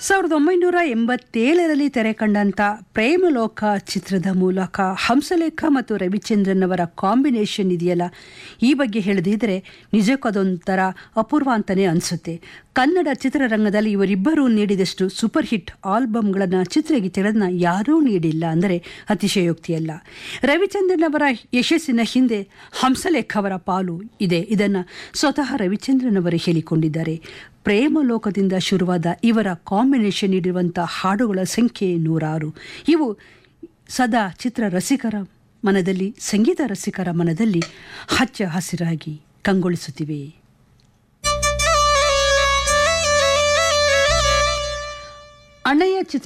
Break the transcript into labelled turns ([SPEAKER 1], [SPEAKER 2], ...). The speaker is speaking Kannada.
[SPEAKER 1] ಸಾವಿರದ ಒಂಬೈನೂರ ಎಂಬತ್ತೇಳರಲ್ಲಿ ತೆರೆ ಕಂಡಂಥ ಪ್ರೇಮಲೋಕ ಚಿತ್ರದ ಮೂಲಕ ಹಂಸಲೇಖ ಮತ್ತು ರವಿಚಂದ್ರನ್ ಅವರ ಕಾಂಬಿನೇಷನ್ ಇದೆಯಲ್ಲ ಈ ಬಗ್ಗೆ ಹೇಳದಿದ್ದರೆ ನಿಜಕ್ಕೂ ಅದೊಂಥರ ಅಪೂರ್ವ ಅಂತಲೇ ಅನಿಸುತ್ತೆ ಕನ್ನಡ ಚಿತ್ರರಂಗದಲ್ಲಿ ಇವರಿಬ್ಬರೂ ನೀಡಿದಷ್ಟು ಸೂಪರ್ ಹಿಟ್ ಆಲ್ಬಮ್ಗಳನ್ನು ಚಿತ್ರಗೀತೆಗಳನ್ನು ಯಾರೂ ನೀಡಿಲ್ಲ ಅಂದರೆ ಅತಿಶಯೋಕ್ತಿಯಲ್ಲ ರವಿಚಂದ್ರನ್ ಅವರ ಯಶಸ್ಸಿನ ಹಿಂದೆ ಹಂಸಲೇಖ ಅವರ ಪಾಲು ಇದೆ ಇದನ್ನು ಸ್ವತಃ ರವಿಚಂದ್ರನ್ ಅವರು ಹೇಳಿಕೊಂಡಿದ್ದಾರೆ ಪ್ರೇಮ ಲೋಕದಿಂದ ಶುರುವಾದ ಇವರ ಕಾಂಬಿನೇಷನ್ ನೀಡಿರುವಂಥ ಹಾಡುಗಳ ಸಂಖ್ಯೆ ನೂರಾರು ಇವು ಸದಾ ಚಿತ್ರ ರಸಿಕರ ಮನದಲ್ಲಿ ಸಂಗೀತ ರಸಿಕರ ಮನದಲ್ಲಿ ಹಚ್ಚ ಹಸಿರಾಗಿ ಕಂಗೊಳಿಸುತ್ತಿವೆ ಅಣ್ಣಯ್ಯ ಚಿತ್ರ